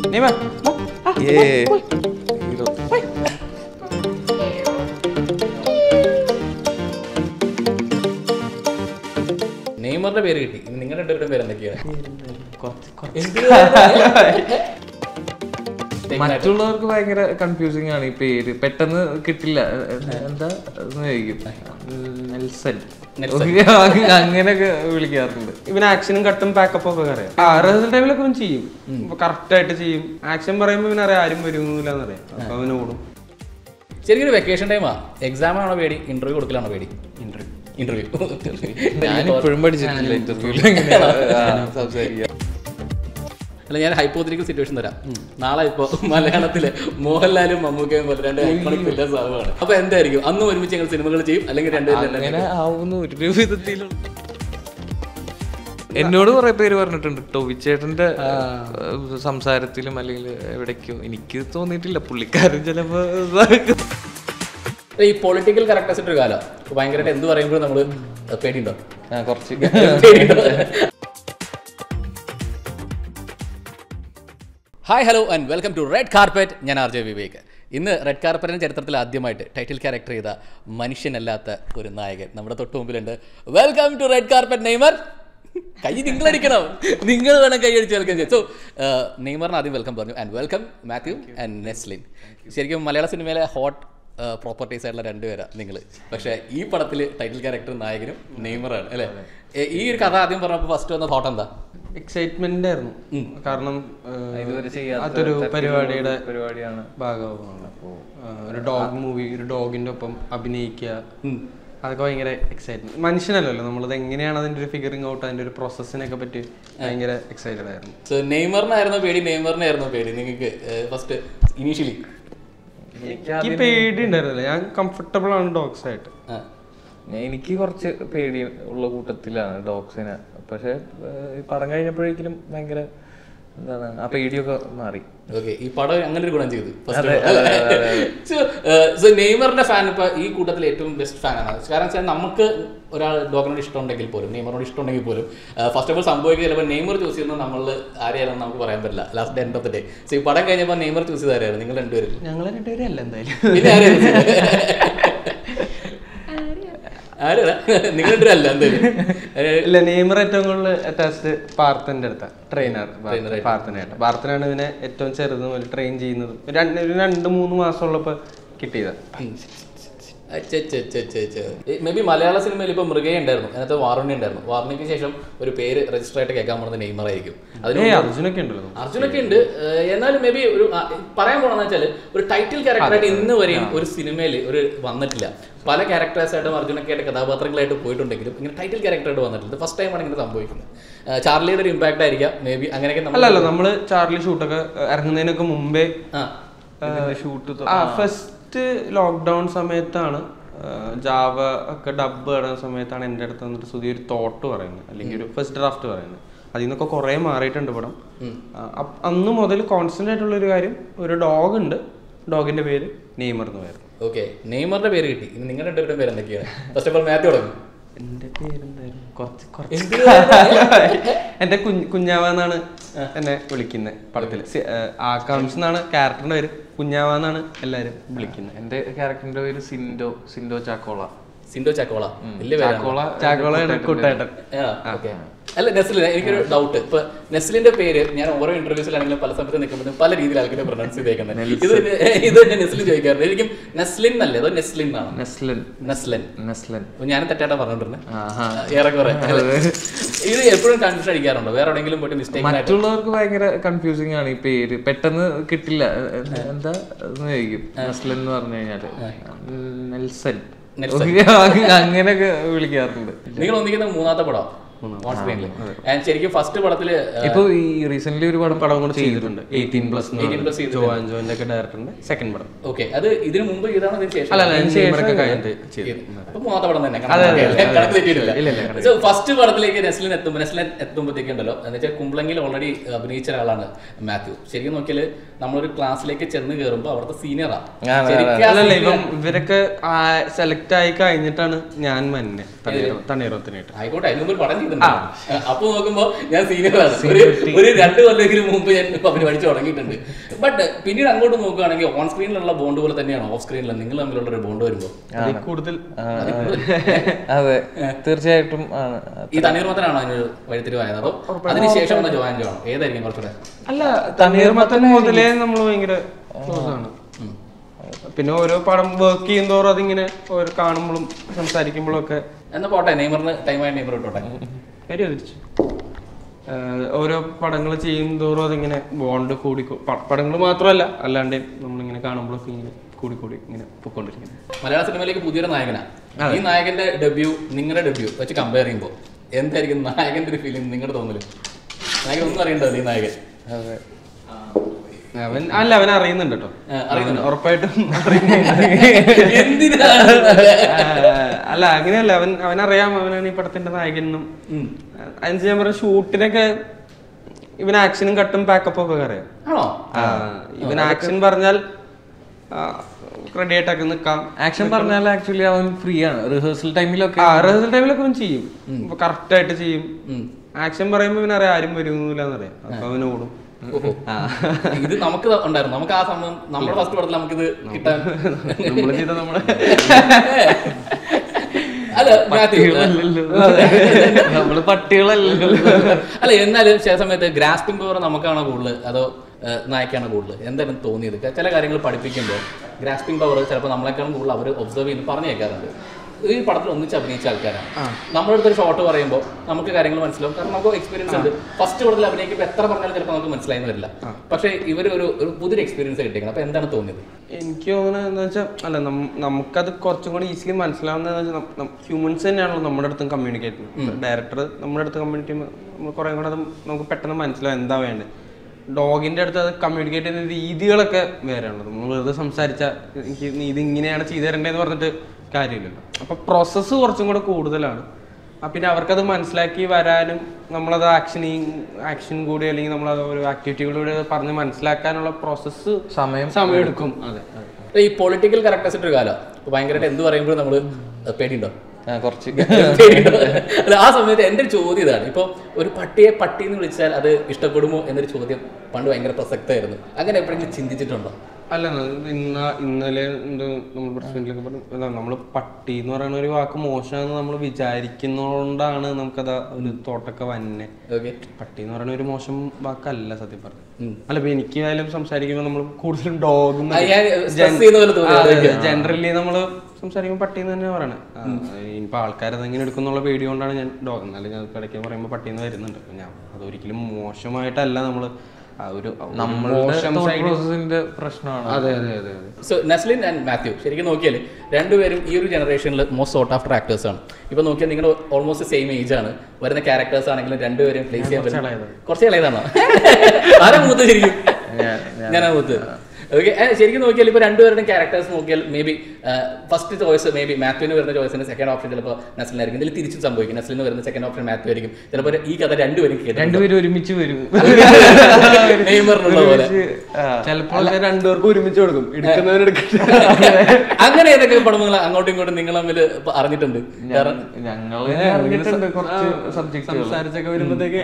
നീ വാ. വാ. ആ, ഏ പോയ്. ഹീറോ നെയ്മറിന്റെ പേര് കിട്ടി ഇനി നിങ്ങളുടെ രണ്ടുപേരുടെ പേര് എന്തൊക്കെയാണ് കുറച്ച് കുറച്ച് മറ്റുള്ളവർക്ക് ഭയങ്കര കൺഫ്യൂസിങ് ആണ് ഈ പേര് പെട്ടെന്ന് കിട്ടില്ല എന്താ എന്ന് ചോദിക്കും നെൽസൺ അങ്ങനെയൊക്കെ വിളിക്കാറുണ്ട് ഇവൻ ആക്ഷനും കട്ടും പാക്കപ്പ് ഒക്കെ അറിയാം ആ റിഹേഴ്സൽ ടൈമിലൊക്കെ അവൻ ചെയ്യും കറക്റ്റ് ആയിട്ട് ചെയ്യും ആക്ഷൻ പറയുമ്പോൾ ഇവനറിയാം ആരും വരുന്നില്ല എന്നറിയാം അപ്പൊ അവൻ ഓടും ശരിക്കും ഒരു വെക്കേഷൻ ടൈമാ എക്സാം ആണോ പേടി ഇന്റർവ്യൂ കൊടുക്കലാണോ പേടി ഇന്റർവ്യൂ ഇന്റർവ്യൂ ഞാൻ ഇപ്പോഴും പഠിച്ചിട്ടില്ല ഇന്റർവ്യൂല് എങ്ങനെയാ സംസാരിക്കുക അല്ല ഞാൻ ഹൈപ്പോത്തിരിക്കൽ സിറ്റുവേഷൻ തരാം നാളെ ഇപ്പോ മലയാളത്തിലെ മോഹൻലാലും മമ്മൂക്കയും പോലെ രണ്ട് ഐക്കോണിക് വില്ലൻസ് ആവുകയാണ് അപ്പൊ എന്തായിരിക്കും അന്നും ഒരുമിച്ച് ഞങ്ങൾ സിനിമകൾ ചെയ്യും അല്ലെങ്കിൽ രണ്ടുപേരും തന്നെ അങ്ങനെ ആവുന്നു ഒരു വിധത്തിലും എന്നോട് കുറെ പേര് പറഞ്ഞിട്ടുണ്ട് ടോവിച്ചേട്ടന്റെ ഏഹ്, സംസാരത്തിലും അല്ലെങ്കിൽ എവിടേക്കോ എനിക്ക് തോന്നിയിട്ടില്ല പുള്ളിക്കാരൻ ചിലപ്പോ ഇതാക്കും. ഈ പൊളിറ്റിക്കൽ കറക്റ്റസിന്റെ ഒരു കാലം അപ്പൊ ഭയങ്കരമായിട്ട് എന്ത് പറയുമ്പോഴും നമ്മള് പേടിയുണ്ടോ ആ, കുറച്ച് hi hello and welcome to red carpet ഞാൻ ആർ ജെ വിവേക് ഇന്ന് റെഡ് കാർപ്പറ്റിന്റെ ചരിത്രത്തിൽ ആദ്യമായിട്ട് ടൈറ്റിൽ ക്യാരക്ടർ ചെയ്ത മനുഷ്യനല്ലാത്ത ഒരു നായകൻ നമ്മുടെ തൊട്ട് മുമ്പിലുണ്ട് welcome to red carpet Neymar കൈ നിങ്ങളടിക്കണം നിങ്ങൾ വേണം കൈ അടിച്ച് വെൽക്കം ചെയ്യാം സോ നെയ്മറിന് ആദ്യം വെൽക്കം പറഞ്ഞു and welcome Mathew and Naslen ശരിക്കും മലയാള സിനിമയിലെ ഹോട്ട് പ്രോപ്പർട്ടീസ് ആയിട്ടുള്ള രണ്ടുപേരാണ് നിങ്ങൾ പക്ഷേ ഈ പടത്തിൽ ടൈറ്റിൽ ക്യാരക്ടർ നായകനും നെയ്മറാണ് അല്ലേ ഏ, ഈ ഒരു കഥ ആദ്യം പറഞ്ഞപ്പോൾ ഫസ്റ്റ് വന്ന തോട്ട് എന്താ എക്സൈറ്റ്മെന്റ് ആയിരുന്നു കാരണം ഏഹ്, ഇതുവരെ ചെയ്യാത്ത അതൊരു പരിപാടിയുടെ പരിപാടിയാണ് ഭാഗമാണ് ഒരു ഡോഗ് മൂവി ഒരു ഡോഗിന്റെ ഒപ്പം അഭിനയിക്കുക അതൊക്കെ ഭയങ്കര എക്സൈറ്റ്മെന്റ് മനുഷ്യനല്ലല്ലോ നമ്മളത് എങ്ങനെയാണ് അതിന്റെ ഒരു ഫിഗറിംഗ് ഔട്ട് അതിന്റെ ഒരു പ്രോസസ്സിനൊക്കെ പറ്റി ഭയങ്കര എക്സൈറ്റഡ് ആയിരുന്നു സോ നെയ്മറിനായിരുന്നു പേടി നെയ്മറിനായിരുന്നു പേടി നിങ്ങൾക്ക് ഫസ്റ്റ് ഇനീഷ്യലി എനിക്ക് പേടി ഉണ്ടായിരുന്നില്ല ഞാൻ കംഫർട്ടബിൾ ആണ് ഡോഗ്സ് ആയിട്ട് എനിക്ക് കുറച്ച് പേടി ഉള്ള കൂട്ടത്തിലാണ് ഡോഗ്സിനെ പക്ഷെ ഈ പടം കഴിഞ്ഞപ്പോഴേക്കും ഭയങ്കര എന്താണ് ആ പേടിയൊക്കെ മാറി ഓക്കെ ഈ പടം അങ്ങനെ ഒരു ഗുണം ചെയ്തു സോ നെയ്മറിന്റെ ഫാൻ ഇപ്പൊ ഈ കൂട്ടത്തിൽ ഏറ്റവും ബെസ്റ്റ് ഫാനാണ് കാരണം വെച്ചാൽ നമുക്ക് ഒരാൾ ഡോഗിനോട് ഇഷ്ടമുണ്ടെങ്കിൽ പോലും നെയ്മറിനോട് ഇഷ്ടമുണ്ടെങ്കിൽ പോലും ഫസ്റ്റ് ഓഫ് ഓൾ സംഭവിക്കുക ചിലപ്പോൾ നെയ്മർ ചൂസ് ചെയ്യുന്നത് നമ്മൾ ആരെയാണെന്ന് നമുക്ക് പറയാൻ പറ്റില്ല last end of the day so ഈ പടം കഴിഞ്ഞപ്പോൾ നെയ്മർ ചൂസ് ചെയ്ത് ആരെയാണ് നിങ്ങൾ രണ്ടുപേരും ഞങ്ങൾ രണ്ടുപേരും അല്ല എന്തായാലും പിന്നെ ആരെയാണ് ആരാ നിങ്ങൾ രണ്ടുപേരും അല്ല എന്തായാലും ഏഹ്, ഇല്ല നെയ്മർ ഏറ്റവും കൂടുതൽ അറ്റാച്ച്ഡ് പാർത്തന്റെ അടുത്ത ട്രെയിനർ പാർത്തനായിട്ട് പാർത്തനാണ് ഇവനെ ഏറ്റവും ചെറുത് മുതൽ ട്രെയിൻ ചെയ്യുന്നത് ഒരു രണ്ട് ഒരു രണ്ട് മൂന്ന് മാസം ഉള്ളപ്പോ കിട്ടിയത് മേ ബി മലയാള സിനിമയിൽ ഇപ്പൊ മൃഗയെ ഉണ്ടായിരുന്നു അതിനകത്ത് വാറുണ്ണി ഉണ്ടായിരുന്നു വാറുണ്ണിക്ക് ശേഷം ഒരു പേര് രജിസ്റ്റർ ആയിട്ട് കേൾക്കാൻ പോകുന്നത് നെയ്മർ ആയിരിക്കും അതിന് ഏ അർജുനൊക്കെ ഉണ്ടല്ലോ അർജുനൊക്കെ ഉണ്ട് ഏഹ് എന്നാലും മേ ബി ഒരു ആ, പറയാൻ പോണെന്ന് വെച്ചാൽ ഒരു ടൈറ്റിൽ ക്യാരക്ടറായിട്ട് ഇന്ന് വരെയും ഒരു സിനിമയിൽ ഒരു വന്നിട്ടില്ല പല ക്യാരക്ടേഴ്സ് ആയിട്ടും അർജുനൊക്കെ ആയിട്ട് കഥാപാത്രങ്ങളായിട്ട് പോയിട്ടുണ്ടെങ്കിലും ഇങ്ങനെ ടൈറ്റിൽ ക്യാരക്ടറായിട്ട് വന്നിട്ടില്ല ഫസ്റ്റ് ടൈമാണ് ഇങ്ങനെ സംഭവിക്കുന്നത് ഏഹ് ചാർലിയുടെ ഒരു ഇമ്പാക്ട് ആയിരിക്കാം മേ ബി അങ്ങനെയൊക്കെ നമ്മൾ അല്ല അല്ല നമ്മള് ചാർലി ഷൂട്ടൊക്കെ ഇറങ്ങുന്നതിനൊക്കെ മുമ്പേ ആ ഷൂട്ട് ആ ഫസ്റ്റ് ലോക്ക്ഡൗൺ സമയത്താണ് ജാവ ഒക്കെ ഡബ് ഇടുന്ന സമയത്താണ് എൻ്റെ അടുത്ത് വന്നിട്ട് സുധി ഒരു തോട്ട് പറയുന്നത് അല്ലെങ്കിൽ ഒരു ഫസ്റ്റ് ഡ്രാഫ്റ്റ് പറയുന്നത് അതിൽ നിന്നൊക്കെ കുറേ മാറിയിട്ടുണ്ട് പടം ആ, അപ്പ- അന്ന് മുതൽ കോൺസ്റ്റന്റ് ആയിട്ടുള്ള ഒരു കാര്യം ഒരു ഡോഗ് ഉണ്ട് ഡോഗിന്റെ പേര് നെയ്മർ എന്ന് പേര് ഓക്കെ നെയ്മറിന്റെ പേര് കിട്ടി ഇനി നിങ്ങളുടെ രണ്ടുപേരുടെ പേര് എന്തൊക്കെയാണ് ഫസ്റ്റ് ഓഫ് ഓൾ മാത്യു തുടങ്ങും എന്റെ പേരെന്തായിരുന്നു കുറച്ച് കുറച്ച് എന്റെ കുഞ്ഞ് കുഞ്ഞാവ എന്നാണ് എന്നെ വിളിക്കുന്നത് പടത്തില് സി- ഏ, ആകാംക്ഷ എന്നാണ് ക്യാരക്ടറിന്റെ പേര് കുഞ്ഞാവ എന്നാണ് എല്ലാരും വിളിക്കുന്നത് എന്റെ ക്യാരക്ടറിന്റെ പേര് സിൻഡോ സിൻഡോ ചാക്കോള സിൻഡോ ചാക്കോള വലിയ പേരാണ് ചാക്കോള ചാക്കോളാണ് കുട്ടേട്ടൻ ആ, okay. അല്ല നെസ്ലിൻ എനിക്കൊരു ഡൗട്ട് ഇപ്പൊ നെസ്ലിന്റെ പേര് ഞാൻ ഓരോ ഇന്റർവ്യൂസിലാണെങ്കിലും പല സമയത്ത് നിൽക്കുമ്പോഴും പല രീതിയിൽ ആൾക്കാരെ പ്രൊനൗൺസ് ചെയ്തേക്കുന്നത് ഇത് തന്നെ- ഇത് തന്നെ നെസ്ലിൻ ചോദിക്കാറുണ്ട് എനിക്കും നെസ്ലിൻ എന്നല്ലേ അതോ നെസ്ലിൻ എന്നാണ് നെസ്ലൻ നെസ്ലൻ നെസ്ലൻ അപ്പൊ ഞാൻ തെറ്റായിട്ടാ പറഞ്ഞോണ്ടിരുന്നത് ആഹാ. ഏറെക്കുറെ അല്ലേ? ഇത് എപ്പോഴും കൺഫ്യൂഷൻ അടിക്കാറുണ്ടോ വേറെ എവിടെയെങ്കിലും പോയിട്ട് മിസ്റ്റേക്ക് ആയിട്ട് മറ്റുള്ളവർക്ക് ഭയങ്കര കൺഫ്യൂസിങ് ആണ് ഈ പേര് പെട്ടെന്ന് കിട്ടില്ല എ- എന്താ എന്ന് ചോദിക്കും നെസ്ലൻ എന്ന് പറഞ്ഞു കഴിഞ്ഞാല് നെൽസൺ അങ്ങനെയൊക്കെ വിളിക്കാറുണ്ട് നിങ്ങൾ ഒന്നിക്കുന്ന മൂന്നാമത്തെ പടം ഓൺ സ്ക്രീനിൽ ശരിക്കും ഫസ്റ്റ് പടത്തില് ഇപ്പൊ ഈ റീസെന്റ് ഒരു പടം പടം കൂടെ ചെയ്തിട്ടുണ്ട് എയ്റ്റീൻ പ്ലസ് 18 plus ചെയ്തിട്ടുണ്ട്. ജോ ആൻജോന്റെ ഒക്കെ ഡയറക്ടറിന്റെ സെക്കൻഡ് പടം ഓക്കെ അത് ഇതിനു മുമ്പ് ഇതാണോ ഇതിന് ശേഷം അല്ല അല്ല നെയ്മറൊക്കെ കഴിഞ്ഞിട്ട് ചെയ്തു അപ്പൊ മൂന്നാമത്തെ പടം തന്നെ കണക്ക് തെറ്റിയിട്ടില്ല സോ ഫസ്റ്റ് പടത്തിലേക്ക് നെസ്ലിൻ എത്തുമ്പോൾ നെസ്ലിൻ എത്തുമ്പോഴത്തേക്കുണ്ടല്ലോ എന്ന് വെച്ചാൽ കുമ്പളങ്ങിൽ ഓൾറെഡി അഭിനയിച്ച ഒരാളാണ് മാത്യു ശരിക്കും നോക്കിയാൽ നമ്മളൊരു ക്ലാസ്സിലേക്ക് ചെന്ന് കയറുമ്പോൾ അവിടുത്തെ സീനിയറാ അല്ലല്ല ഇപ്പം ഇവരൊക്കെ സെലക്ട് ആയി കഴിഞ്ഞിട്ടാണ് ഞാൻ മന്നെ തണ്ണീറത്തിനായിട്ട് ആയിക്കോട്ടെ അതിന് മുമ്പ് ഒരു പടം ചെയ്തു തുടങ്ങുന്നുണ്ട് അപ്പൊ നോക്കുമ്പോ ഞാൻ സീനിയറാണ് ഒരു ഒരു രണ്ട് കൊല്ലെങ്കിലും മുമ്പ് ഞാൻ അവന് പഠിച്ചു തുടങ്ങിയിട്ടുണ്ട് ബട്ട് പിന്നീട് അങ്ങോട്ട് നോക്കുകയാണെങ്കിൽ ഓൺ സ്ക്രീനിലുള്ള ബോണ്ട് പോലെ തന്നെയാണ് ഓഫ് സ്ക്രീനിൽ നിങ്ങൾ തമ്മിലുള്ള ഒരു ബോണ്ട് വരുമ്പോൾ അതിൽ കൂടുതൽ അതെ തീർച്ചയായിട്ടും ആണ് ഈ തണ്ണീർമത്തനാണോ അതിനൊരു വഴിത്തിരിവായത് അതോ അതിനുശേഷം വന്ന ജോയിൻ ആണോ ഏതായിരിക്കും കുറച്ചുകൂടെ അല്ല തണ്ണീർമത്തൻ മുതലേ നമ്മൾ ഭയങ്കര ക്ലോസ് ആണ് പിന്നെ ഓരോ പടം വർക്ക് ചെയ്യുന്നതോറും അതിങ്ങനെ ഓരോ കാണുമ്പോഴും സംസാരിക്കുമ്പോഴും ഒക്കെ എന്നാ പോട്ടെ നെയ്മറിന് ടൈമായി നെയ്മർ ഇട്ടോട്ടെ കാര്യം തിരിച്ചു ഓരോ പടങ്ങൾ ചെയ്യുന്നതോറും അതിങ്ങനെ ബോണ്ട് കൂടി പടങ്ങൾ മാത്രമല്ല അല്ലാണ്ട് നമ്മളിങ്ങനെ കാണുമ്പോഴൊക്കെ ഇങ്ങനെ കൂടി കൂടി ഇങ്ങനെ പൊയ്ക്കൊണ്ടിരിക്കുന്നത് മലയാള സിനിമയിലേക്ക് പുതിയൊരു നായകനാ ഈ നായകന്റെ ഡെബ്യൂ നിങ്ങളുടെ ഡെബ്യൂ വെച്ച് കമ്പയർ ചെയ്യുമ്പോൾ എന്തായിരിക്കും നായകന്റെ ഒരു ഫീലിംഗ് നിങ്ങളുടെ തോന്നല് നായകൻ ഒന്നും അറിയണ്ടത് ഈ നായകൻ അതെ അവൻ അല്ല അവൻ അറിയുന്നുണ്ട് കേട്ടോ ആ, അറിയുന്നുണ്ടോ? ഉറപ്പായിട്ടും അറിയുന്നുണ്ട് എന്തിനാണ് ആ, അല്ല അങ്ങനെയല്ല അവൻ അവനറിയാം അവനാണ് ഈ പടത്തിന്റെ നായകനും അതിന് ഞാൻ പറഞ്ഞ ഷൂട്ടിനൊക്കെ ഇവൻ ആക്ഷനും കട്ടും പാക്കപ്പും ഒക്കെ അറിയാം ആണോ ആ, ഇവൻ ആക്ഷൻ പറഞ്ഞാൽ റെഡി ആയിട്ടൊക്കെ നിക്കാം ആക്ഷൻ പറഞ്ഞാൽ ആക്ച്വലി അവൻ ഫ്രീ ആണ് റിഹേഴ്സൽ ടൈമിലൊക്കെ ആ റിഹേഴ്സൽ ടൈമിലൊക്കെ അവൻ ചെയ്യും കറക്റ്റ് ആയിട്ട് ചെയ്യും ഉം. ആക്ഷൻ പറയുമ്പോ ഇവനറിയാം ആരും വരുന്നില്ലെന്നറിയാം അപ്പൊ അവൻ ഓടും ഓഹോ. ഇത് നമുക്ക് ഉണ്ടായിരുന്നു നമുക്ക് ആ സമയം നമ്മുടെ ഫസ്റ്റ് പടത്തിൽ നമുക്കിത് കിട്ടാൻ നമ്മള് ചെയ്ത നമ്മള് അല്ല മാത്യു നമ്മള് പട്ടികളല്ലല്ലോ അല്ല എന്നാലും ചില സമയത്ത് ഗ്രാസ്പിംഗ് പവർ നമുക്കാണോ കൂടുതൽ അതോ ഏഹ്, നായക്കാണോ കൂടുതൽ എന്തായാലും തോന്നിയത് ചില കാര്യങ്ങൾ പഠിപ്പിക്കുമ്പോൾ ഗ്രാസ്പിംഗ് പവർ ചിലപ്പോൾ നമ്മളെക്കാളും കൂടുതൽ അവർ ഒബ്സർവ് ചെയ്യുന്നു പറഞ്ഞു കേൾക്കാറുണ്ട് ഈ പടത്തിൽ ഒന്നിച്ച് അഭിനയിച്ച ആൾക്കാരാണ് നമ്മുടെ അടുത്തൊരു ഷോട്ട് പറയുമ്പോൾ നമുക്ക് കാര്യങ്ങൾ മനസ്സിലാവും കാരണം നമുക്ക് എക്സ്പീരിയൻസ് ഉണ്ട് ഫസ്റ്റ് പടത്തിൽ അഭിനയിക്കുമ്പോൾ എത്ര പറഞ്ഞാലും ചിലപ്പോൾ നമുക്ക് മനസ്സിലായി വരില്ല പക്ഷേ ഇവർ ഒരു ഒരു പുതിയൊരു എക്സ്പീരിയൻസ് കിട്ടിയിരിക്കണം അപ്പോൾ എന്താണ് തോന്നിയത് എനിക്ക് തോന്നുന്നത് എന്താ വെച്ചാൽ അല്ല നം- നമുക്കത് കുറച്ചും കൂടി ഈസിലി മനസ്സിലാവുന്നതെന്ന് വെച്ചാൽ ഹ്യൂമൻസ് തന്നെയാണല്ലോ നമ്മുടെ അടുത്തും കമ്മ്യൂണിക്കേറ്റ് ചെയ്യുന്നത് ഡയറക്ടർ നമ്മുടെ അടുത്ത് കമ്മ്യൂണിക്കേറ്റ് ചെയ്യുമ്പോൾ നമ്മൾ കുറേ കൂടെ അത് നമുക്ക് പെട്ടെന്ന് മനസ്സിലാവും എന്താ വേണ്ടത് ഡോഗിന്റെ അടുത്ത് അത് കമ്മ്യൂണിക്കേറ്റ് ചെയ്യുന്ന രീതികളൊക്കെ വേറെയാണല്ലോ നമ്മൾ വെറുതെ സംസാരിച്ച എനിക്ക് നീ ഇത് ഇങ്ങനെയാണ് ചെയ്തു തരേണ്ടതെന്ന് പറഞ്ഞിട്ട് കാര്യമില്ലല്ലോ അപ്പൊ പ്രോസസ്സ് കുറച്ചും കൂടെ കൂടുതലാണ് ആ, പിന്നെ അവർക്കത് മനസ്സിലാക്കി വരാനും നമ്മളത് ആക്ഷനിങ് ആക്ഷൻ കൂടി അല്ലെങ്കിൽ നമ്മളത് ഒരു ആക്ടിവിറ്റികളിലൂടെ പറഞ്ഞ് മനസ്സിലാക്കാനുള്ള പ്രോസസ്സ് സമയം സമയമെടുക്കും അതെ അതെ ഈ പൊളിറ്റിക്കൽ കറക്റ്റസിന്റെ ഒരു കാലം ഇപ്പോൾ ഭയങ്കരമായിട്ട് എന്ത് പറയുമ്പോഴും നമ്മൾ പേടിയുണ്ടോ ആ, കുറച്ച് പേടിയുണ്ടോ? അല്ല ആ സമയത്ത് എൻ്റെ ഒരു ചോദ്യം ഇതാണ് ഇപ്പോൾ ഒരു പട്ടിയെ പട്ടി എന്ന് വിളിച്ചാൽ അത് ഇഷ്ടപ്പെടുമോ എന്നൊരു ചോദ്യം പണ്ട് ഭയങ്കര പ്രസക്തമായിരുന്നു അങ്ങനെ എപ്പോഴെങ്കിലും ചിന്തിച്ചിട്ടുണ്ടോ അല്ല ന- ഇന്ന ഇന്നലെ എന്തോ നമ്മൾ പ്രസിഡന്റിലൊക്കെ പറഞ്ഞു നമ്മൾ പട്ടി എന്ന് പറയുന്ന ഒരു വാക്ക് മോശമാണെന്ന് നമ്മൾ വിചാരിക്കുന്നതുകൊണ്ടാണ് നമുക്കത് ഒരു തോട്ടൊക്കെ വന്നെ ഓക്കെ പട്ടി എന്ന് പറയുന്ന ഒരു മോശം വാക്കല്ല സത്യം പറഞ്ഞു അല്ല ഇപ്പൊ എനിക്ക് ആയാലും സംസാരിക്കുമ്പോൾ നമ്മൾ കൂടുതലും ഡോഗും ആ, ഞാൻ stress ചെയ്യുന്ന പോലെ തോന്നി. ജനറലി നമ്മൾ സംസാരിക്കുമ്പോൾ പട്ടി എന്ന് തന്നെ പറയണേ ഇനിയിപ്പോൾ ആൾക്കാരത് എങ്ങനെ എടുക്കുന്നുള്ള പേടി കൊണ്ടാണ് ഞാൻ ഡോഗ് എന്നാലും ഞാൻ ഇടയ്ക്ക് പറയുമ്പോൾ പട്ടി എന്ന് വരുന്നുണ്ട് അപ്പൊ ഞാൻ അതൊരിക്കലും മോശമായിട്ടല്ല നമ്മൾ ഒരു മോശം side- പ്രോസസ്സിന്റെ പ്രശ്നമാണ് അതെ അതെ അതെ അതെ സോ നസ്ലിൻ ആൻഡ് മാത്യു ശരിക്കും നോക്കിയാൽ രണ്ടുപേരും ഈ ഒരു ജനറേഷനിൽ മോസ്റ്റ് സോട്ട് ആഫ്റ്റർ ആക്ടേഴ്സ് ആണ് ഇപ്പൊ നോക്കിയാൽ നിങ്ങൾ ഓൾമോസ്റ്റ് സെയിം ഏജ് ആണ് വരുന്ന ക്യാരക്ടേഴ്സ് ആണെങ്കിലും രണ്ടുപേരും പ്ലേസ് ചെയ്യാൻ പറ്റും കുറച്ച് ഇളയതാണോ ആരാ മൂത്ത് ശരിക്കും ഞാനാ മൂത്ത് ഓക്കെ ശരിക്കും നോക്കിയാൽ ഇപ്പോൾ രണ്ടുപേരുടെയും ക്യാരക്ടേഴ്സ് നോക്കിയാൽ may be first choice may be മാത്യുവിന് വരുന്ന ചോയ്സിന് സെക്കൻഡ് ഓപ്ഷൻ ചിലപ്പോൾ നസ്ലിനായിരിക്കും ഇതിൽ തിരിച്ചും സംഭവിക്കും നസ്ലിന് വരുന്ന സെക്കൻഡ് ഓപ്ഷൻ മാത്യു ആയിരിക്കും ചിലപ്പോൾ ഈ കഥ രണ്ടുപേരും കേട്ടു രണ്ടുപേരും ഒരുമിച്ച് വരും നെയ്മറിനുള്ള പോലെ ചിലപ്പോൾ ഞാൻ രണ്ടുപേർക്കും ഒരുമിച്ച് കൊടുക്കും എടുക്കുന്നവരെടുക്കട്ടെ അങ്ങനെ ഏതൊക്കെ പടം നിങ്ങൾ അങ്ങോട്ടും ഇങ്ങോട്ടും നിങ്ങൾ തമ്മിൽ അറിഞ്ഞിട്ടുണ്ട് കാരണം ഞങ്ങള് അറിഞ്ഞിട്ടുണ്ട് കുറച്ച് സബ്ജക്റ്റുകൾ സംസാരിച്ചൊക്കെ വരുമ്പോഴത്തേക്ക്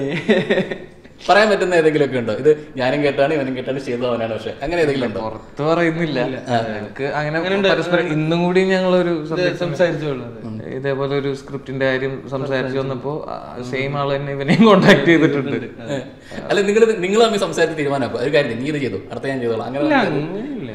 പറയാൻ പറ്റുന്ന ഏതെങ്കിലും ഒക്കെ ഉണ്ടോ ഇത് ഞാനും കേട്ടാണ് ഇവനും കേട്ടാണ് ചെയ്തവനാണ് പക്ഷെ അങ്ങനെ ഏതെങ്കിലും ഉണ്ടോ പുറത്ത് പറയുന്നില്ല ഞങ്ങൾക്ക് അങ്ങനെ പരസ്പരം ഇന്നും കൂടി ഞങ്ങളൊരു സബ്ജക്ട് സംസാരിച്ചോളൂ ഇതേപോലെ ഒരു സ്ക്രിപ്റ്റിന്റെ കാര്യം സംസാരിച്ചു വന്നപ്പോ സെയിം ആൾ തന്നെ ഇവനെയും കോണ്ടാക്ട് ചെയ്തിട്ടുണ്ട് ഏ. അല്ല നിങ്ങൾ നിങ്ങൾ തമ്മിൽ സംസാരിച്ച് തീരുമാനമാക്കും ഒരു കാര്യം നീ ഇത് ചെയ്തു അടുത്ത ഞാൻ ചെയ്തോളാം അങ്ങനെ ഇല്ല വല്ലതും- അങ്ങനെയില്ല